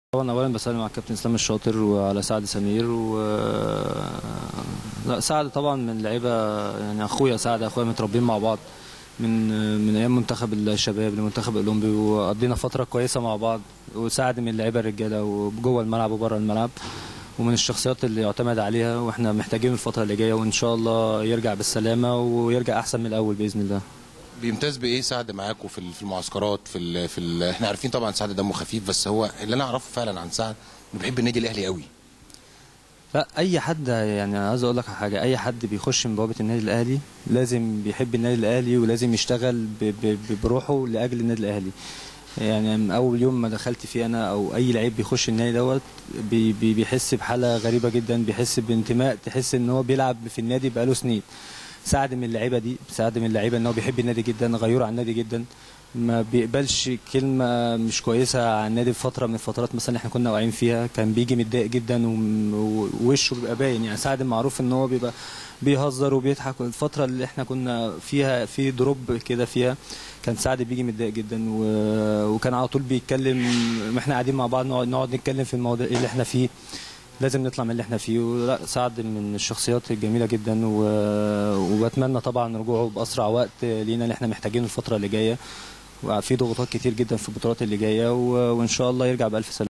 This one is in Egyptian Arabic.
طبعا اولا بسلم على الكابتن اسلام الشاطر وعلى سعد سمير و لا سعد طبعا من اللعيبه يعني اخويا سعد اخويا متربيين مع بعض من من ايام منتخب الشباب لمنتخب الاولمبي وقضينا فتره كويسه مع بعض وسعد من اللعيبه الرجاله وجوه الملعب وبره الملعب ومن الشخصيات اللي يعتمد عليها واحنا محتاجين الفتره اللي جايه وان شاء الله يرجع بالسلامه ويرجع احسن من الاول باذن الله بيمتاز بايه سعد معاكم في في المعسكرات في ال في ال احنا عارفين طبعا سعد دمه خفيف بس هو اللي انا اعرفه فعلا عن سعد انه بيحب النادي الاهلي قوي لا اي حد يعني عايز اقول لك على حاجه اي حد بيخش من بوابه النادي الاهلي لازم بيحب النادي الاهلي ولازم يشتغل ب- ب- بروحه لاجل النادي الاهلي يعني من اول يوم ما دخلت فيه انا او اي لعيب بيخش النادي دوت بي بي بيحس بحاله غريبه جدا بيحس بانتماء تحس ان هو بيلعب في النادي بقاله سنين سعد من اللعيبه دي سعد من اللعيبه ان هو بيحب النادي جدا غيور على النادي جدا ما بيقبلش كلمه مش كويسه عن النادي في فتره من الفترات مثلا احنا كنا واقعين فيها كان بيجي متضايق جدا وم- ووشه بيبقى باين يعني سعد معروف ان هو بيبقى بيهزر وبيضحك الفتره اللي احنا كنا فيها في دروب كده فيها كان سعد بيجي متضايق جدا و... وكان على طول بيتكلم ما احنا قاعدين مع بعض نقعد, نقعد نتكلم في المواضيع اللي احنا فيه لازم نطلع من اللي احنا فيه ولا سعد من الشخصيات الجميله جدا و... وبتمنى طبعا رجوعه باسرع وقت لينا اللي احنا محتاجينه الفتره اللي جايه وفي ضغوطات كتير جدا في البطولات اللي جايه و... وان شاء الله يرجع بالف سلامه